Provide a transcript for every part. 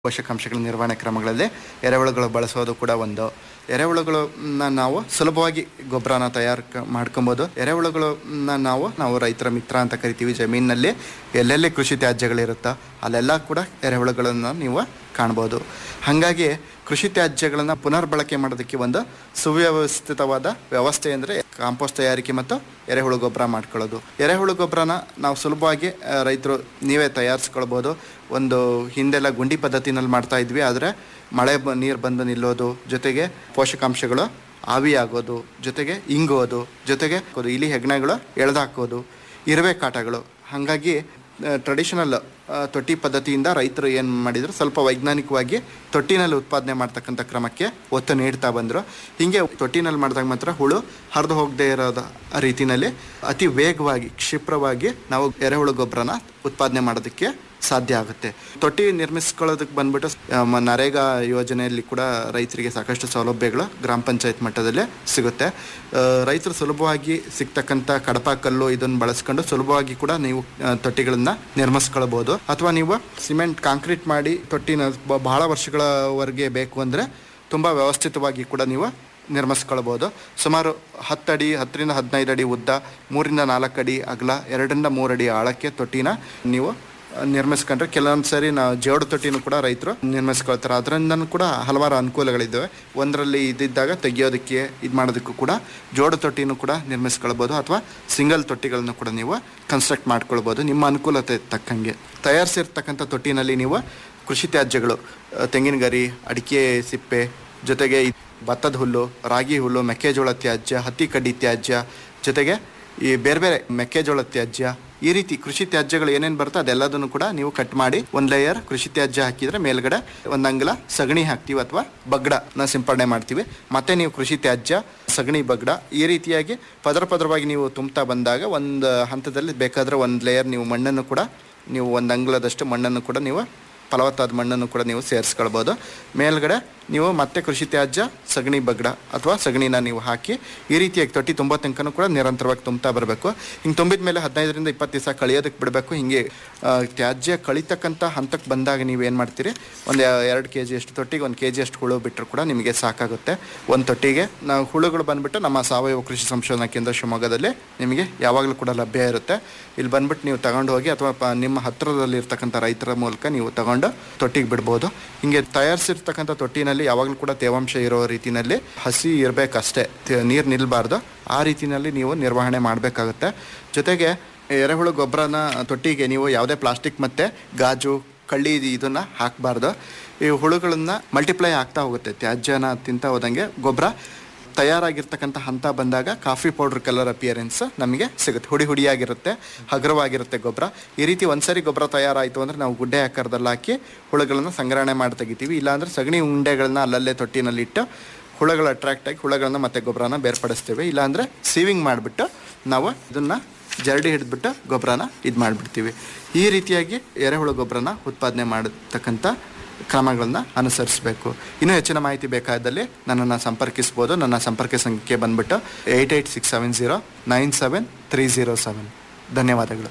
ಪೋಷಕಾಂಶಗಳ ನಿರ್ವಹಣೆ ಕ್ರಮಗಳಲ್ಲಿ ಎರೆಹುಳುಗಳು ಬಳಸೋದು ಕೂಡ ಒಂದು ಎರೆಹುಳುಗಳನ್ನ ನಾವು ಸುಲಭವಾಗಿ ಗೊಬ್ಬರನ ತಯಾರು ಮಾಡ್ಕೊಬೋದು ಎರೆಹುಳುಗಳನ್ನ ನಾವು ನಾವು ರೈತರ ಮಿತ್ರ ಅಂತ ಕರಿತೀವಿ ಜಮೀನಿನಲ್ಲಿ ಎಲ್ಲೆಲ್ಲಿ ಕೃಷಿ ತ್ಯಾಜ್ಯಗಳಿರುತ್ತೋ ಅಲ್ಲೆಲ್ಲ ಕೂಡ ಎರೆಹುಳುಗಳನ್ನು ನೀವು ಕಾಣ್ಬೋದು ಹಾಗಾಗಿ ಕೃಷಿ ತ್ಯಾಜ್ಯಗಳನ್ನು ಪುನರ್ಬಳಕೆ ಮಾಡೋದಕ್ಕೆ ಒಂದು ಸುವ್ಯವಸ್ಥಿತವಾದ ವ್ಯವಸ್ಥೆ ಅಂದರೆ ಕಾಂಪೋಸ್ಟ್ ತಯಾರಿಕೆ ಮತ್ತು ಎರೆಹುಳು ಗೊಬ್ಬರ ಮಾಡ್ಕೊಳ್ಳೋದು ಎರೆಹುಳು ಗೊಬ್ಬರನ ನಾವು ಸುಲಭವಾಗಿ ಆ, ರೈತರು ನೀವೇ ತಯಾರಿಸ್ಕೊಳ್ಬೋದು ಒಂದು ಹಿಂದೆಲ್ಲ ಗುಂಡಿ ಪದ್ಧತಿನಲ್ಲಿ ಮಾಡ್ತಾ ಇದ್ವಿ ಆದರೆ ಮಳೆ ಬ ನೀರು ಬಂದು ನಿಲ್ಲೋದು ಜೊತೆಗೆ ಪೋಷಕಾಂಶಗಳು ಆವಿಯಾಗೋದು ಜೊತೆಗೆ ಇಂಗೋದು ಜೊತೆಗೆ ಇಲಿ ಹೆಗ್ಣಗಳು ಎಳೆದಾಕೋದು ಇರುವೆ ಕಾಟಗಳು ಹಾಗಾಗಿ ಟ್ರೆಡಿಷನಲ್ ತೊಟ್ಟಿ ಪದ್ಧತಿಯಿಂದ ರೈತರು ಏನು ಮಾಡಿದ್ರು ಸ್ವಲ್ಪ ವೈಜ್ಞಾನಿಕವಾಗಿ ತೊಟ್ಟಿನಲ್ಲಿ ಉತ್ಪಾದನೆ ಮಾಡ್ತಕ್ಕಂಥ ಕ್ರಮಕ್ಕೆ ಒತ್ತು ನೀಡ್ತಾ ಬಂದರು ಹೀಗೆ ತೊಟ್ಟಿನಲ್ಲಿ ಮಾಡಿದಾಗ ಮಾತ್ರ ಹುಳು ಹರಿದು ಹೋಗದೆ ಇರೋದ ರೀತಿಯಲ್ಲಿ ಅತಿ ವೇಗವಾಗಿ ಕ್ಷಿಪ್ರವಾಗಿ ನಾವು ಎರೆಹುಳು ಗೊಬ್ಬರನ ಉತ್ಪಾದನೆ ಮಾಡೋದಕ್ಕೆ ಸಾಧ್ಯ ಆಗುತ್ತೆ ತೊಟ್ಟಿ ನಿರ್ಮಿಸ್ಕೊಳ್ಳೋದಕ್ಕೆ ಬಂದ್ಬಿಟ್ಟು ಆ, ಮ- ನರೇಗಾ ಯೋಜನೆಯಲ್ಲಿ ಕೂಡ ರೈತರಿಗೆ ಸಾಕಷ್ಟು ಸೌಲಭ್ಯಗಳು ಗ್ರಾಮ ಪಂಚಾಯತ್ ಮಟ್ಟದಲ್ಲೇ ಸಿಗುತ್ತೆ ಆ, ರೈತರು ಸುಲಭವಾಗಿ ಸಿಗ್ತಕ್ಕಂಥ ಕಡಪ ಕಲ್ಲು ಇದನ್ನು ಬಳಸ್ಕೊಂಡು ಸುಲಭವಾಗಿ ಕೂಡ ನೀವು ಆ, ತೊಟ್ಟಿಗಳನ್ನ ನಿರ್ಮಿಸ್ಕೊಳ್ಬೋದು ಅಥವಾ ನೀವು ಸಿಮೆಂಟ್ ಕಾಂಕ್ರೀಟ್ ಮಾಡಿ ತೊಟ್ಟಿನ ಬ- ಬಹಳ ವರ್ಷಗಳವರೆಗೆ ಬೇಕು ಅಂದರೆ ತುಂಬ ವ್ಯವಸ್ಥಿತವಾಗಿ ಕೂಡ ನೀವು ನಿರ್ಮಿಸ್ಕೊಳ್ಬೋದು ಸುಮಾರು ಹತ್ತಡಿ ಹತ್ತರಿಂದ ಹದಿನೈದು ಅಡಿ ಉದ್ದ ಮೂರಿಂದ ನಾಲ್ಕು ಅಡಿ ಅಗಲ ಎರಡರಿಂದ ಮೂರು ಅಡಿ ಆಳಕ್ಕೆ ತೊಟ್ಟಿನ ನೀವು ಆ, ನಿರ್ಮಿಸ್ಕೊಂಡ್ರೆ ಕೆಲವೊಂದು ಸರಿ ನಾವು ಜೋಡು ತೊಟ್ಟಿನೂ ಕೂಡ ರೈತರು ನಿರ್ಮಿಸ್ಕೊಳ್ತಾರೆ ಅದರಿಂದನೂ ಕೂಡ ಹಲವಾರು ಅನುಕೂಲಗಳಿದ್ದಾವೆ ಒಂದರಲ್ಲಿ ಇದ್ದಿದ್ದಾಗ ತೆಗಿಯೋದಕ್ಕೆ ಇದು ಮಾಡೋದಕ್ಕೂ ಕೂಡ ಜೋಡು ತೊಟ್ಟಿನೂ ಕೂಡ ನಿರ್ಮಿಸ್ಕೊಳ್ಬೋದು ಅಥವಾ ಸಿಂಗಲ್ ತೊಟ್ಟಿಗಳನ್ನು ಕೂಡ ನೀವು ಕನ್ಸ್ಟ್ರಕ್ಟ್ ಮಾಡ್ಕೊಳ್ಬೋದು ನಿಮ್ಮ ಅನುಕೂಲತೆ ತಕ್ಕಂಗೆ ತಯಾರಿಸಿರ್ತಕ್ಕಂಥ ತೊಟ್ಟಿನಲ್ಲಿ ನೀವು ಕೃಷಿ ತ್ಯಾಜ್ಯಗಳು ಆ, ತೆಂಗಿನ ಗರಿ ಅಡಿಕೆ ಸಿಪ್ಪೆ ಜೊತೆಗೆ ಈ ಭತ್ತದ ಹುಲ್ಲು ರಾಗಿ ಹುಲ್ಲು ಮೆಕ್ಕೆಜೋಳ ತ್ಯಾಜ್ಯ ಹತ್ತಿ ಕಡ್ಡಿ ತ್ಯಾಜ್ಯ ಜೊತೆಗೆ ಈ ಬೇರೆ ಬೇರೆ ಮೆಕ್ಕೆಜೋಳ ತ್ಯಾಜ್ಯ ಈ ರೀತಿ ಕೃಷಿ ತ್ಯಾಜ್ಯಗಳು ಏನೇನು ಬರುತ್ತೋ ಅದೆಲ್ಲದನ್ನು ಕೂಡ ನೀವು ಕಟ್ ಮಾಡಿ ಒಂದು ಲೇಯರ್ ಕೃಷಿ ತ್ಯಾಜ್ಯ ಹಾಕಿದ್ರೆ ಮೇಲ್ಗಡೆ ಒಂದು ಅಂಗಲ ಸಗಣಿ ಹಾಕ್ತೀವಿ ಅಥವಾ ಬಗ್ಗಡನ ಸಿಂಪಡಣೆ ಮಾಡ್ತೀವಿ ಮತ್ತೆ ನೀವು ಕೃಷಿ ತ್ಯಾಜ್ಯ ಸಗಣಿ ಬಗ್ಗಡ ಈ ರೀತಿಯಾಗಿ ಪದರ ಪದರವಾಗಿ ನೀವು ತುಂಬ್ತಾ ಬಂದಾಗ ಒಂದು ಹಂತದಲ್ಲಿ ಬೇಕಾದ್ರೆ ಒಂದು ಲೇಯರ್ ನೀವು ಮಣ್ಣನ್ನು ಕೂಡ ನೀವು ಒಂದು ಅಂಗುಲದಷ್ಟು ಮಣ್ಣನ್ನು ಕೂಡ ನೀವು ಫಲವತ್ತಾದ ಮಣ್ಣನ್ನು ಕೂಡ ನೀವು ಸೇರಿಸ್ಕೊಳ್ಬೋದು ಮೇಲ್ಗಡೆ ನೀವು ಮತ್ತೆ ಕೃಷಿ ತ್ಯಾಜ್ಯ ಸಗಣಿ ಬಗ್ಗಡ ಅಥವಾ ಸಗಣಿನ ನೀವು ಹಾಕಿ ಈ ರೀತಿಯಾಗಿ ತೊಟ್ಟಿ ತುಂಬೋ ತನಕನೂ ಕೂಡ ನಿರಂತರವಾಗಿ ತುಂಬ್ತಾ ಬರಬೇಕು ಹಿಂಗೆ ತುಂಬಿದ ಮೇಲೆ ಹದಿನೈದರಿಂದ ಇಪ್ಪತ್ತು ದಿವಸ ಕಳಿಯೋದಕ್ಕೆ ಬಿಡಬೇಕು ಹಿಂಗೆ ಆ, ತ್ಯಾಜ್ಯ ಕಳಿತಕ್ಕಂಥ ಹಂತಕ್ಕೆ ಬಂದಾಗ ನೀವು ಏನು ಮಾಡ್ತೀರಿ ಒಂದು ಎರಡು ಕೆ ಜಿ ಅಷ್ಟು ತೊಟ್ಟಿಗೆ ಒಂದು ಕೆ ಜಿ ಅಷ್ಟು ಹುಳು ಬಿಟ್ಟರು ಕೂಡ ನಿಮಗೆ ಸಾಕಾಗುತ್ತೆ ಒಂದು ತೊಟ್ಟಿಗೆ ನಾವು ಹುಳುಗಳು ಬಂದ್ಬಿಟ್ಟು ನಮ್ಮ ಸಾವಯವ ಕೃಷಿ ಸಂಶೋಧನಾ ಕೇಂದ್ರ ಶಿವಮೊಗ್ಗದಲ್ಲಿ ನಿಮಗೆ ಯಾವಾಗಲೂ ಕೂಡ ಲಭ್ಯ ಇರುತ್ತೆ ಇಲ್ಲಿ ಬಂದ್ಬಿಟ್ಟು ನೀವು ತಗೊಂಡು ಹೋಗಿ ಅಥವಾ ಪ- ನಿಮ್ಮ ಹತ್ತಿರದಲ್ಲಿ ಇರ್ತಕ್ಕಂಥ ರೈತರ ಮೂಲಕ ನೀವು ತಗೊಂಡು ತೊಟ್ಟಿಗೆ ಬಿಡ್ಬೋದು ಹಿಂಗೆ ತಯಾರಿಸಿರ್ತಕ್ಕಂಥ ತೊಟ್ಟಿನಲ್ಲಿ ಯಾವಾಗಲೂ ಕೂಡ ತೇವಾಂಶ ಇರೋ ರೀತಿನಲ್ಲಿ ಹಸಿ ಇರಬೇಕಷ್ಟೇ ನೀರು ನಿಲ್ಲಬಾರ್ದು ಆ ರೀತಿನಲ್ಲಿ ನೀವು ನಿರ್ವಹಣೆ ಮಾಡಬೇಕಾಗುತ್ತೆ ಜೊತೆಗೆ ಎರೆಹುಳು ಗೊಬ್ಬರನ ತೊಟ್ಟಿಗೆ ನೀವು ಯಾವುದೇ ಪ್ಲಾಸ್ಟಿಕ್ ಮತ್ತು ಗಾಜು ಕಳ್ಳಿ ಇದು- ಇದನ್ನ ಹಾಕಬಾರ್ದು ಈ ಹುಳುಗಳನ್ನ ಮಲ್ಟಿಪ್ಲೈ ಆಗ್ತಾ ಹೋಗುತ್ತೆ ತ್ಯಾಜ್ಯನ ತಿಂತ ಹೋದಂಗೆ ಗೊಬ್ಬರ ತಯಾರಾಗಿರ್ತಕ್ಕಂಥ ಹಂತ ಬಂದಾಗ ಕಾಫಿ ಪೌಡರ್ ಕಲರ್ ಅಪಿಯರೆನ್ಸ್ ನಮಗೆ ಸಿಗುತ್ತೆ ಹುಡಿ ಹುಡಿಯಾಗಿರುತ್ತೆ ಹಗುರವಾಗಿರುತ್ತೆ ಗೊಬ್ಬರ ಈ ರೀತಿ ಒಂದ್ಸರಿ ಗೊಬ್ಬರ ತಯಾರಾಯಿತು ಅಂದರೆ ನಾವು ಗುಡ್ಡೆ ಆಕಾರದಲ್ಲಿ ಹಾಕಿ ಹುಳುಗಳನ್ನು ಸಂಗ್ರಹಣೆ ಮಾಡಿ ತೆಗಿತೀವಿ ಇಲ್ಲಾಂದ್ರೆ ಸಗಣಿ ಉಂಡೆಗಳನ್ನ ಅಲ್ಲಲ್ಲೇ ತೊಟ್ಟಿನಲ್ಲಿ ಇಟ್ಟು ಹುಳುಗಳು ಅಟ್ರಾಕ್ಟ್ ಆಗಿ ಹುಳುಗಳನ್ನ ಮತ್ತೆ ಗೊಬ್ಬರನ ಬೇರ್ಪಡಿಸ್ತೀವಿ ಇಲ್ಲಾಂದ್ರೆ ಸೀವಿಂಗ್ ಮಾಡಿಬಿಟ್ಟು ನಾವು ಇದನ್ನ ಜರಡಿ ಹಿಡಿದ್ಬಿಟ್ಟು ಗೊಬ್ಬರನ ಇದು ಮಾಡಿಬಿಡ್ತೀವಿ ಈ ರೀತಿಯಾಗಿ ಎರೆಹುಳು ಗೊಬ್ಬರನ ಉತ್ಪಾದನೆ ಮಾಡತಕ್ಕಂಥ ಕ್ರಮಗಳನ್ನ ಅನುಸರಿಸಬೇಕು ಇನ್ನೂ ಹೆಚ್ಚಿನ ಮಾಹಿತಿ ಬೇಕಾದಲ್ಲಿ ನನ್ನನ್ನು ಸಂಪರ್ಕಿಸ್ಬೋದು ನನ್ನ ಸಂಪರ್ಕ ಸಂಖ್ಯೆ ಬಂದ್ಬಿಟ್ಟು eight eight six seven zero nine seven three zero seven ಧನ್ಯವಾದಗಳು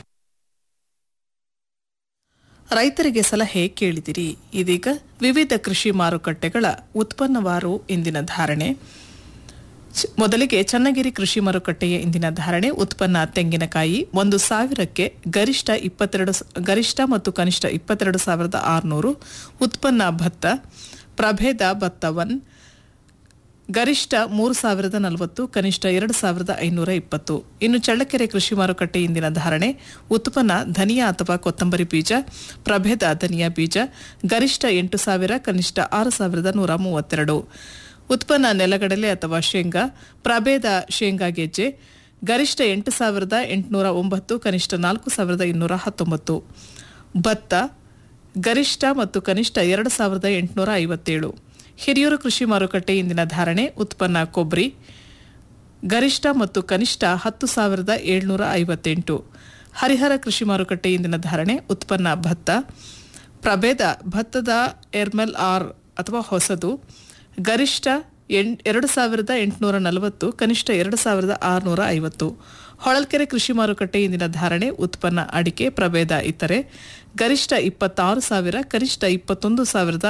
ರೈತರಿಗೆ ಸಲಹೆ ಕೇಳಿದಿರಿ ಇದೀಗ ವಿವಿಧ ಕೃಷಿ ಮಾರುಕಟ್ಟೆಗಳ ಉತ್ಪನ್ನವಾರು ಇಂದಿನ ಧಾರಣೆ ಚ- ಮೊದಲಿಗೆ ಚನ್ನಗಿರಿ ಕೃಷಿ ಮಾರುಕಟ್ಟೆಯ ಇಂದಿನ ಧಾರಣೆ ಉತ್ಪನ್ನ ತೆಂಗಿನಕಾಯಿ ಒಂದು ಸಾವಿರಕ್ಕೆ ಗರಿಷ್ಠ ಇಪ್ಪತ್ತೆರಡು ಸ- ಗರಿಷ್ಠ ಮತ್ತು ಕನಿಷ್ಠ ಇಪ್ಪತ್ತೆರಡು ಸಾವಿರದ ಆರುನೂರು ಉತ್ಪನ್ನ ಭತ್ತ ಪ್ರಭೇದ ಭತ್ತ ಒನ್ ಗರಿಷ್ಠ ಮೂರು ಸಾವಿರದ ನಲವತ್ತು ಕನಿಷ್ಠ ಎರಡು ಸಾವಿರದ ಐನೂರ ಇಪ್ಪತ್ತು ಇನ್ನು ಚಳ್ಳಕೆರೆ ಕೃಷಿ ಮಾರುಕಟ್ಟೆ ಇಂದಿನ ಧಾರಣೆ ಉತ್ಪನ್ನ ಧನಿಯಾ ಅಥವಾ ಕೊತ್ತಂಬರಿ ಬೀಜ ಪ್ರಭೇದ ಧನಿಯಾ ಬೀಜ ಗರಿಷ್ಠ ಎಂಟು ಸಾವಿರ ಕನಿಷ್ಠ ಆರು ಸಾವಿರದ ನೂರ ಮೂವತ್ತೆರಡು ಉತ್ಪನ್ನ ನೆಲಗಡಲೆ ಅಥವಾ ಶೇಂಗಾ ಪ್ರಭೇದ ಶೇಂಗಾ ಗೆಜ್ಜೆ ಗರಿಷ್ಠ ಎಂಟು ಸಾವಿರದ ಎಂಟುನೂರ ಒಂಬತ್ತು ಕನಿಷ್ಠ ನಾಲ್ಕು ಸಾವಿರದ ಇನ್ನೂರ ಹತ್ತೊಂಬತ್ತು ಭತ್ತ ಗರಿಷ್ಠ ಮತ್ತು ಕನಿಷ್ಠ ಎರಡು ಸಾವಿರದ ಎಂಟುನೂರ ಐವತ್ತೇಳು ಹಿರಿಯೂರು ಕೃಷಿ ಮಾರುಕಟ್ಟೆ ಇಂದಿನ ಧಾರಣೆ ಉತ್ಪನ್ನ ಕೊಬ್ಬರಿ ಗರಿಷ್ಠ ಮತ್ತು ಕನಿಷ್ಠ ಹತ್ತು ಸಾವಿರದ ಏಳ್ನೂರ ಐವತ್ತೆಂಟು ಹರಿಹರ ಕೃಷಿ ಮಾರುಕಟ್ಟೆ ಇಂದಿನ ಧಾರಣೆ ಉತ್ಪನ್ನ ಭತ್ತ ಪ್ರಭೇದ ಭತ್ತದ ಎರ್ಮೆಲ್ ಆರ್ ಅಥವಾ ಹೊಸದು ಗರಿಷ್ಠ ಎಂಟ್ ಎರಡು ಸಾವಿರದ ಎಂಟುನೂರ ನಲವತ್ತು ಕನಿಷ್ಠ ಎರಡು ಸಾವಿರದ ಆರುನೂರ ಐವತ್ತು ಹೊಳಲ್ಕೆರೆ ಕೃಷಿ ಮಾರುಕಟ್ಟೆ ಇಂದಿನ ಧಾರಣೆ ಉತ್ಪನ್ನ ಅಡಿಕೆ ಪ್ರಭೇದ ಇತರೆ ಗರಿಷ್ಠ ಇಪ್ಪತ್ತಾರು ಸಾವಿರ ಕನಿಷ್ಠ ಇಪ್ಪತ್ತೊಂದು ಸಾವಿರದ